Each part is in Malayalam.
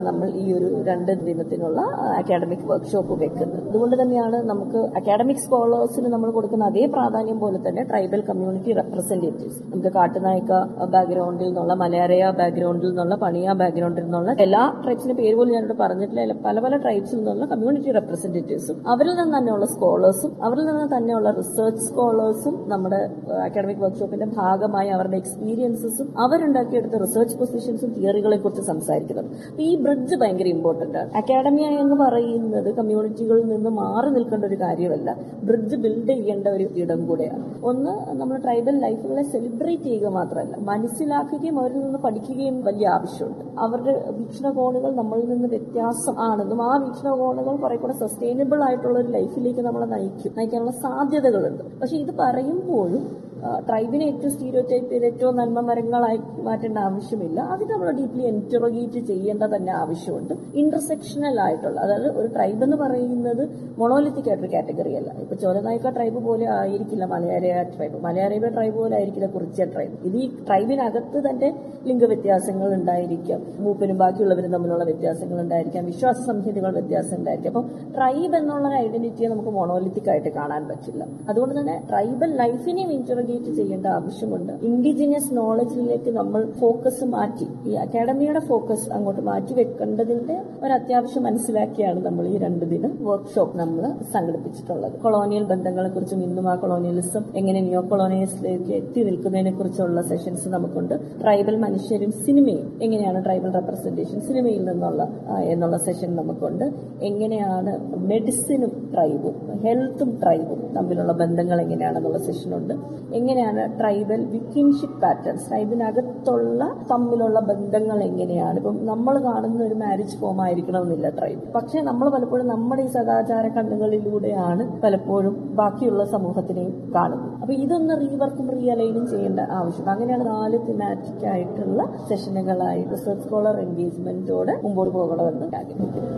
നമ്മൾ ഈ ഒരു രണ്ട് ദിനത്തിനുള്ള അക്കാഡമിക് വർക്ക്ഷോപ്പ് വെക്കുന്നത് അതുകൊണ്ട് തന്നെയാണ് നമുക്ക് അക്കാഡമിക് സ്കോളേഴ്സിന് നമ്മൾ കൊടുക്കുന്ന അതേ പ്രാധാന്യം പോലെ തന്നെ ട്രൈബൽ കമ്മ്യൂണിറ്റി റെപ്രസെന്റേറ്റീവ്സ് നമുക്ക് കാട്ടുനായിക്ക ബാക്ക്ഗ്രൗണ്ടിൽ നിന്നുള്ള മലയാളയ ബാക്ക്ഗ്രൗണ്ടിൽ നിന്നുള്ള പണിയ ബാക്ക്ഗ്രൗണ്ടിൽ നിന്നുള്ള എല്ലാ ട്രൈബ്സിന്റെ പേര് പോലും ഞാനിവിടെ പറഞ്ഞിട്ടില്ല പല പല ട്രൈബ്സിൽ നിന്നുള്ള കമ്മ്യൂണിറ്റി റെപ്രസെന്റേറ്റീവ്സും അവരിൽ നിന്ന് തന്നെയുള്ള സ്കോളേഴ്സും അവരിൽ നിന്ന് തന്നെയുള്ള റിസർച്ച് സ്കോളേഴ്സും നമ്മുടെ അക്കാഡമിക് വർക്ക്ഷോപ്പിന്റെ ഭാഗമായി അവരുടെ എക്സ്പീരിയൻസസും അവരുണ്ടാക്കിയെടുത്ത റിസർച്ച് പൊസിഷൻസും തിയറികളെ കുറിച്ച് സംസാരിക്കുന്നത് അപ്പൊ ഈ ബ്രിഡ്ജ് ഭയങ്കര ഇമ്പോർട്ടന്റ് ആണ് അക്കാഡമിയ എന്ന് പറയുന്നത് കമ്മ്യൂണിറ്റികളിൽ നിന്ന് മാറി നിൽക്കേണ്ട ഒരു കാര്യമല്ല ബ്രിഡ്ജ് ബിൽഡ് ചെയ്യേണ്ട ഒരു ഇടം കൂടെയാണ് ഒന്ന് നമ്മൾ ട്രൈബൽ ലൈഫുകളെ സെലിബ്രേറ്റ് ചെയ്യുക മാത്രമല്ല മനസ്സിലാക്കുകയും അവരിൽ നിന്ന് പഠിക്കുകയും വലിയ ആവശ്യമുണ്ട് അവരുടെ വീക്ഷണകോണുകൾ നമ്മളിൽ നിന്ന് വ്യത്യാസം ആണെന്നും ആ വീക്ഷണകോണുകൾ കുറെ കൂടെ സസ്റ്റൈനബിൾ ആയിട്ടുള്ള ഒരു ലൈഫിലേക്ക് നമ്മളെ നയിക്കും നയിക്കാനുള്ള സാധ്യതകളുണ്ട് പക്ഷെ ഇത് പറയുമ്പോഴും ട്രൈബിനെ ഏറ്റവും സ്റ്റീരിയോ ടൈപ്പ് ചെയ്ത് ഏറ്റവും നന്മ മരങ്ങളായി മാറ്റേണ്ട ആവശ്യമില്ല അത് നമ്മൾ ഡീപ്ലി എൻറ്ററോഗേറ്റ് ചെയ്യേണ്ട തന്നെ ആവശ്യമുണ്ട് ഇന്റർസെക്ഷണൽ ആയിട്ടുള്ള അതായത് ഒരു ട്രൈബ് എന്ന് പറയുന്നത് മൊണോലിത്തിക് ആയിട്ടൊരു കാറ്റഗറി അല്ല ഇപ്പൊ ചോരനായിക്ക ട്രൈബ് പോലെ ആയിരിക്കില്ല മലയാളിയ ട്രൈബ് മലയാളിയ ട്രൈബ് പോലെ ആയിരിക്കില്ല കുറിച്ച ട്രൈബ് ഇത് ഈ ട്രൈബിനകത്ത് തന്നെ ലിംഗവ്യത്യാസങ്ങൾ ഉണ്ടായിരിക്കാം മൂപ്പനും ബാക്കിയുള്ളവരും തമ്മിലുള്ള വ്യത്യാസങ്ങൾ ഉണ്ടായിരിക്കാം വിശ്വാസ സംഹിതകൾ വ്യത്യാസം ഉണ്ടായിരിക്കാം അപ്പം ട്രൈബ് എന്നുള്ള ഒരു ഐഡന്റിറ്റിയെ നമുക്ക് മൊണോലിത്തിക് ആയിട്ട് കാണാൻ പറ്റില്ല അതുകൊണ്ട് തന്നെ ട്രൈബൽ ലൈഫിനെയും ഇന്റർഗേറ്റ് ചെയ്യേണ്ട ആവശ്യമുണ്ട് ഇൻഡിജിനിയസ് നോളജിലേക്ക് നമ്മൾ ഫോക്കസ് മാറ്റി ഈ അക്കാഡമിയുടെ ഫോക്കസ് അങ്ങോട്ട് മാറ്റി വെക്കേണ്ടതിന്റെ ഒരു അത്യാവശ്യം മനസ്സിലാക്കിയാണ് നമ്മൾ ഈ രണ്ട് ദിനം വർക്ക്ഷോപ്പ് നമ്മൾ സംഘടിപ്പിച്ചിട്ടുള്ളത് കൊളോണിയൽ ബന്ധങ്ങളെ കുറിച്ചും ഇന്നും ആ കൊളോണിയലിസം എങ്ങനെ നിയോ കൊളോണിയലിസിലേക്ക് എത്തി നിൽക്കുന്നതിനെ കുറിച്ചുള്ള സെഷൻസ് നമുക്കുണ്ട് ട്രൈബൽ മനുഷ്യരും സിനിമയും എങ്ങനെയാണ് ട്രൈബൽ റെപ്രസെന്റേഷൻ സിനിമയിൽ നിന്നുള്ള ആ, എന്നുള്ള സെഷൻ നമുക്കുണ്ട് എങ്ങനെയാണ് മെഡിസിനും ട്രൈബും ഹെൽത്തും ട്രൈബും തമ്മിലുള്ള ബന്ധങ്ങൾ എങ്ങനെയാണെന്നുള്ള സെഷനുണ്ട് എങ്ങനെയാണ് ട്രൈബൽ വിക്കിൻഷിപ്പ് പാറ്റേൺസ് ട്രൈബിനകത്തുള്ള തമ്മിലുള്ള ബന്ധങ്ങൾ എങ്ങനെയാണ് ഇപ്പം നമ്മൾ കാണുന്ന ഒരു മാരേജ് ഫോം ആയിരിക്കണമെന്നില്ല ട്രൈബ് പക്ഷെ നമ്മൾ പലപ്പോഴും നമ്മുടെ ഈ സദാചാര കണ്ണുകളിലൂടെയാണ് പലപ്പോഴും ബാക്കിയുള്ള സമൂഹത്തിനെയും കാണുന്നത് അപ്പൊ ഇതൊന്ന് റീവർക്കും റീഅലൈനും ചെയ്യേണ്ട ആവശ്യമുണ്ട് അങ്ങനെയാണ് നാല് തിമാറ്റിക് ആയിട്ടുള്ള സെഷനുകളായി റിസർച്ച് സ്കോളർ എൻഗേജ്മെന്റോടെ മുമ്പോട്ട് പോകണമെന്ന് ആഗ്രഹിക്കുന്നു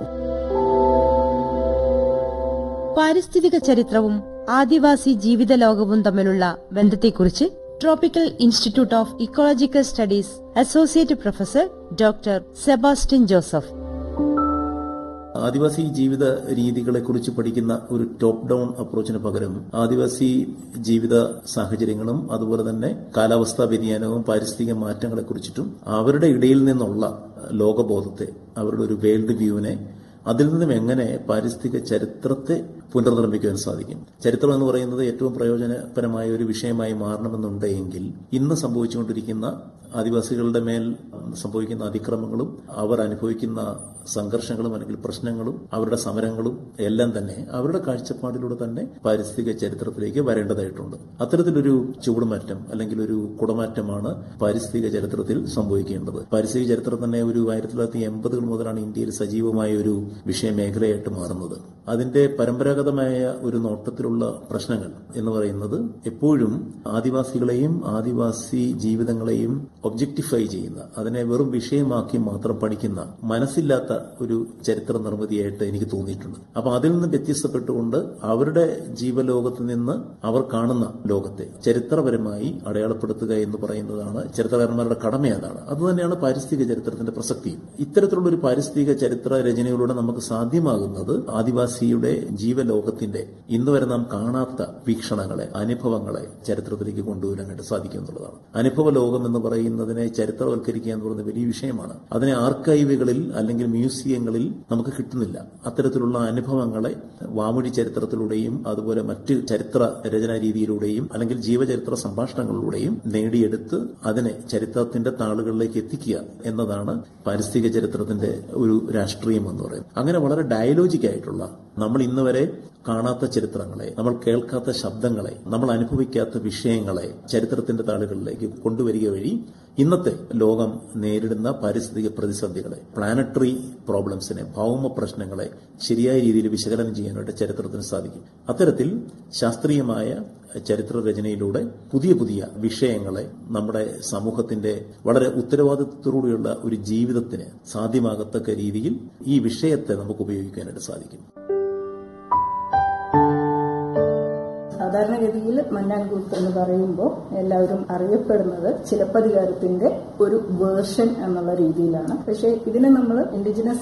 പാരിസ്ഥിതിക ചരിത്രവും ആദിവാസി ജീവിത ലോകവും തമ്മിലുള്ള ബന്ധത്തെക്കുറിച്ച് tropical institute of ecological studies associate professor doctor Sebastian Joseph ആദിവാസി ജീവിത രീതികളെ കുറിച്ച് പഠിക്കുന്ന ഒരു ടോപ്പ് ഡൗൺ അപ്രോച്ചിന് പകരം ആദിവാസി ജീവിത സാഹചര്യങ്ങളും അതുപോലെ തന്നെ കാലാവസ്ഥാ വ്യതിയാനവും പാരിസ്ഥിതിക മാറ്റങ്ങളെ കുറിച്ചിട്ടും അവരുടെ ഇടയിൽ നിന്നുള്ള ലോകബോധത്തെ അവരുടെ ഒരു വേൾഡ് വ്യൂവിനെ അതിൽ നിന്നും എങ്ങനെ പാരിസ്ഥിതിക ചരിത്രത്തെ പുനർനിർമ്മിക്കുവാൻ സാധിക്കും ചരിത്രം എന്ന് പറയുന്നത് ഏറ്റവും പ്രയോജനപരമായ ഒരു വിഷയമായി മാറണമെന്നുണ്ടെങ്കിൽ ഇന്ന് സംഭവിച്ചുകൊണ്ടിരിക്കുന്ന ആദിവാസികളുടെ മേൽ സംഭവിക്കുന്ന അതിക്രമങ്ങളും അവർ അനുഭവിക്കുന്ന സംഘർഷങ്ങളും അല്ലെങ്കിൽ പ്രശ്നങ്ങളും അവരുടെ സമരങ്ങളും എല്ലാം തന്നെ അവരുടെ കാഴ്ചപ്പാടിലൂടെ തന്നെ പാരിസ്ഥിതിക ചരിത്രത്തിലേക്ക് വരേണ്ടതായിട്ടുണ്ട് അത്തരത്തിലൊരു ചുവടുമാറ്റം അല്ലെങ്കിൽ ഒരു കുടമാറ്റമാണ് പാരിസ്ഥിതിക ചരിത്രത്തിൽ സംഭവിക്കേണ്ടത് പാരിസ്ഥിതിക ചരിത്രം തന്നെ ഒരു ആയിരത്തി തൊള്ളായിരത്തി എൺപതുകൾ മുതലാണ് ഇന്ത്യയിൽ സജീവമായ ഒരു വിഷയമേഖലയായിട്ട് മാറുന്നത് അതിന്റെ പരമ്പരാഗതമായ ഒരു നോട്ടത്തിലുള്ള പ്രശ്നങ്ങൾ എന്ന് പറയുന്നത് എപ്പോഴും ആദിവാസികളെയും ആദിവാസി ജീവിതങ്ങളെയും ഒബ്ജക്ടിഫൈ ചെയ്യുന്ന അതിനെ വെറും വിഷയമാക്കി മാത്രം പഠിക്കുന്ന മനസ്സില്ലാത്ത ഒരു ചരിത്ര നിർമ്മിതിയായിട്ട് എനിക്ക് തോന്നിയിട്ടുണ്ട് അപ്പൊ അതിൽ നിന്ന് വ്യത്യസ്തപ്പെട്ടുകൊണ്ട് അവരുടെ ജീവലോകത്ത് നിന്ന് അവർ കാണുന്ന ലോകത്തെ ചരിത്രപരമായി അടയാളപ്പെടുത്തുക എന്ന് പറയുന്നതാണ് ചരിത്രകാരന്മാരുടെ കടമ അതാണ് അതുതന്നെയാണ് പാരിസ്ഥിതിക ചരിത്രത്തിന്റെ പ്രസക്തിയും ഇത്തരത്തിലുള്ള ഒരു പാരിസ്ഥിതിക ചരിത്ര രചനയിലൂടെ നമുക്ക് സാധ്യമാകുന്നത് ആദിവാസിയുടെ ജീവലോകത്തിന്റെ ഇന്ന് വരെ നാം കാണാത്ത വീക്ഷണങ്ങളെ അനുഭവങ്ങളെ ചരിത്രത്തിലേക്ക് കൊണ്ടുവരാനായിട്ട് സാധിക്കും എന്നുള്ളതാണ് അനുഭവ ലോകം എന്ന് പറയുന്നതിനെ ചരിത്രവൽക്കരിക്കുക എന്ന് പറയുന്നത് വലിയ വിഷയമാണ് അതിനെ ആർക്കൈവുകളിൽ അല്ലെങ്കിൽ മ്യൂസിയങ്ങളിൽ നമുക്ക് കിട്ടുന്നില്ല അത്തരത്തിലുള്ള അനുഭവങ്ങളെ വാമൊഴി ചരിത്രത്തിലൂടെയും അതുപോലെ മറ്റ് ചരിത്ര രചനാ രീതിയിലൂടെയും അല്ലെങ്കിൽ ജീവചരിത്ര സംഭാഷണങ്ങളിലൂടെയും നേടിയെടുത്ത് അതിനെ ചരിത്രത്തിന്റെ താളുകളിലേക്ക് എത്തിക്കുക എന്നതാണ് പാരിസ്ഥിതിക ചരിത്രത്തിന്റെ ഒരു രാഷ്ട്രീയം എന്ന് പറയുന്നത് അങ്ങനെ വളരെ ഡയലോജിക് ആയിട്ടുള്ള നമ്മൾ ഇന്ന് വരെ കാണാത്ത ചരിത്രങ്ങളെ നമ്മൾ കേൾക്കാത്ത ശബ്ദങ്ങളെ നമ്മൾ അനുഭവിക്കാത്ത വിഷയങ്ങളെ ചരിത്രത്തിന്റെ താളുകളിലേക്ക് കൊണ്ടുവരിക വഴി ഇന്നത്തെ ലോകം നേരിടുന്ന പാരിസ്ഥിതിക പ്രതിസന്ധികളെ പ്ലാനറ്ററി പ്രോബ്ലംസിനെ ഭൗമ പ്രശ്നങ്ങളെ ശരിയായ രീതിയിൽ വിശകലനം ചെയ്യാനായിട്ട് ചരിത്രത്തിന് സാധിക്കും അത്തരത്തിൽ ശാസ്ത്രീയമായ ചരിത്ര രചനയിലൂടെ പുതിയ പുതിയ വിഷയങ്ങളെ നമ്മുടെ സമൂഹത്തിന്റെ വളരെ ഉത്തരവാദിത്വത്തോടെയുള്ള ഒരു ജീവിതത്തിന് സാധ്യമാകത്തക്ക രീതിയിൽ ഈ വിഷയത്തെ നമുക്ക് ഉപയോഗിക്കാനായിട്ട് സാധിക്കും സാധാരണഗതിയിൽ മന്നാൻകൂത്ത് എന്ന് പറയുമ്പോൾ എല്ലാവരും അറിയപ്പെടുന്നത് ചിലപ്പതികാരത്തിന്റെ ഒരു വേർഷൻ എന്നുള്ള രീതിയിലാണ് പക്ഷേ ഇതിനെ നമ്മൾ ഇൻഡിജിനസ്